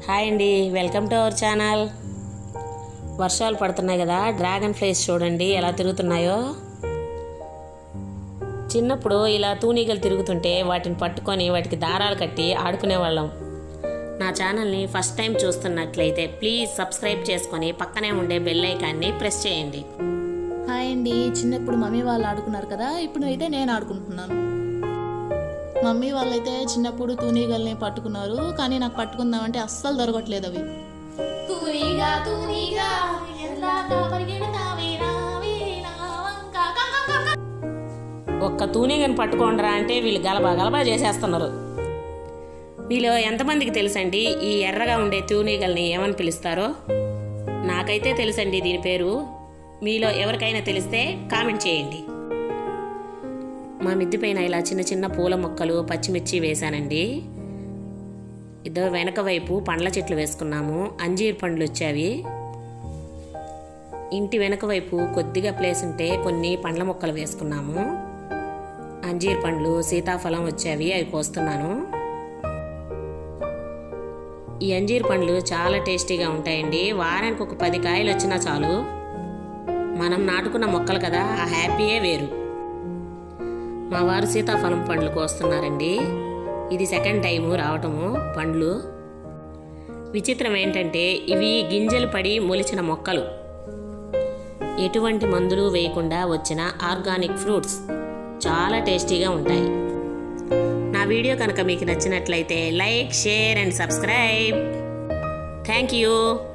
Hi అండి welcome to our channel వర్షాలు పడుతున్నాయి కదా డ్రాగన్ ఫ్లైస్ చూడండి ఎలా తిరుగుతున్నాయో చిన్నప్పుడు ఇలా తూనీగలు తిరుగుతుంటే వాటిని పట్టుకొని వాటికి దారాలు కట్టి ఆడుకునేవాళ్ళం నా ఛానల్ని ఫస్ట్ టైం చూస్తున్నట్లయితే ప్లీజ్ సబ్స్క్రైబ్ చేసుకొని పక్కనే ఉండే బెల్ ఐకాన్ని ప్రెస్ చేయండి హాయ్ అండి చిన్నప్పుడు మమ్మీ వాళ్ళు ఆడుకున్నారు కదా ఇప్పుడు అయితే నేను ఆడుకుంటున్నాను మమ్మీ వాళ్ళైతే చిన్నప్పుడు తూనీగల్ని పట్టుకున్నారు కానీ నాకు పట్టుకుందామంటే అస్సలు దొరకట్లేదు అవి తూనీగా తూనీగా ఎందాక పరిగెడతావే రావే నా వంక. క, క, క, క. ఒక్క తూనీగని పట్టుకోండిరా అంటే వీళ్ళు గలబా గలబా చేసేస్తున్నారు మీలో ఎంతమందికి తెలుసండి ఈ ఎర్రగా ఉండే తూనీగల్ని ఏమని పిలుస్తారో నాకైతే తెలుసండి దీని పేరు మీలో ఎవరికైనా తెలిస్తే కామెంట్ చేయండి మా మిద్ది పైన ఇలా చిన్న చిన్న పూల మొక్కలు పచ్చిమిర్చి వేశానండి ఇదో వెనక వైపు పండ్ల చెట్లు వేసుకున్నాము అంజీర్ పండ్లు వచ్చావి ఇంటి వెనక వైపు కొద్దిగా ప్లేస్ ఉంటే కొన్ని పండ్ల మొక్కలు వేసుకున్నాము అంజీర్ పండ్లు సీతాఫలం వచ్చేవి అవి కోస్తున్నాను ఈ అంజీర్ పండ్లు చాలా టేస్టీగా ఉంటాయండి వారానికి ఒక పది కాయలు వచ్చినా చాలు మనం నాటుకున్న మొక్కలు కదా ఆ హ్యాపీయే వేరు మా వారు సీతాఫలం పండ్లు కోస్తున్నారండి ఇది సెకండ్ టైము రావటము పండ్లు విచిత్రం ఏంటంటే ఇవి గింజలు పడి మొలిచిన మొక్కలు ఎటువంటి మందులు వేయకుండా వచ్చిన ఆర్గానిక్ ఫ్రూట్స్ చాలా టేస్టీగా ఉంటాయి నా వీడియో కనుక మీకు నచ్చినట్లయితే like share and subscribe thank you